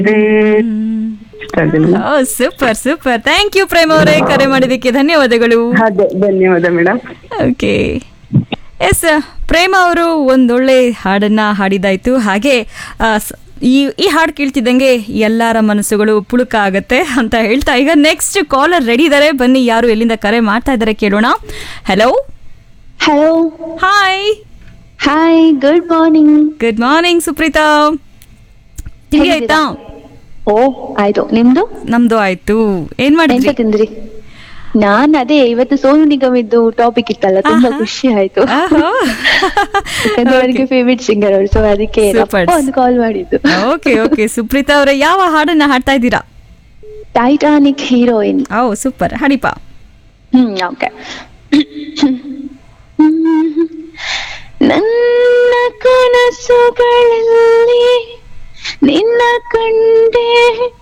ಇದೆ ಇಷ್ಟ ಆಗಿದೆ madam oh super super thank you Prem ಅವರೇ ಕರೆ ಮಾಡಿದ್ದಕ್ಕೆ ಧನ್ಯವಾದಗಳು ಅದೇ ಧನ್ಯವಾದ ಮೇಡಮ್ ಓಕೆ ಎಸ್ ಪ್ರೇಮ ಅವರು ಒಂದೊಳ್ಳೆ ಹಾಡನ್ನ ಹಾಡಿದಾಯ್ತು ಹಾಗೆ ಆ, ಸ್- ಈ ಈ ಹಾಡು ಕೇಳ್ತಿದ್ದಂಗೆ ಎಲ್ಲರ ಮನಸ್ಸುಗಳು ಪುಳುಕ ಆಗತ್ತೆ ಅಂತ ಹೇಳ್ತಾ ಈಗ ನೆಕ್ಸ್ಟ್ ಕಾಲರ್ ರೆಡಿ ಇದ್ದಾರೆ ಬನ್ನಿ ಯಾರು ಎಲ್ಲಿಂದ ಕರೆ ಮಾಡ್ತಾ ಇದ್ದಾರೆ ಕೇಳೋಣ hello hello hi hi good morning good morning Supreetha ತಿಂಡಿ ಆಯ್ತಾ ಓ ಆಯ್ತು ನಿಮ್ದು ನಮ್ದು ಆಯ್ತು ಏನ್ ಎಂತ ಮಾಡಿದ್ರಿ ತಿಂದ್ರಿ ನಾನ್ ಅದೇ ಇವತ್ತು ಸೋನು ನಿಗಮ್ ಇದ್ದು ಟಾಪಿಕ್ ಇತ್ತಲ್ಲ ತುಂಬಾ ಆಹಾ. ಖುಷಿ ಆಯ್ತು ಆಹಾ. ಯಾಕಂದ್ರೆ ಅವರಿಗೆ ಫೇವ್ರೆಟ್ ಸಿಂಗರ್ ಅವರು ಸೊ ಅದಕ್ಕೆ Super. ಅಪ್ಪ ಒಂದು ಕಾಲ್ ಮಾಡಿದ್ದು ಓಕೆ ಓಕೆ ಸುಪ್ರೀತಾ ಅವರೇ ಯಾವ ಹಾಡನ್ನ ಹಾಡ್ತಾ ಇದ್ದೀರಾ ಟೈಟಾನಿಕ್ ಹೀರೋಯಿನ್ ಓ ಸೂಪರ್ ಹಾಡಿಪ ಹ್ಮ್ ಓಕೆ ನನ್ನ ಕನಸುಗಳಲ್ಲಿ ನಿನ್ನ ಕಂಡೆ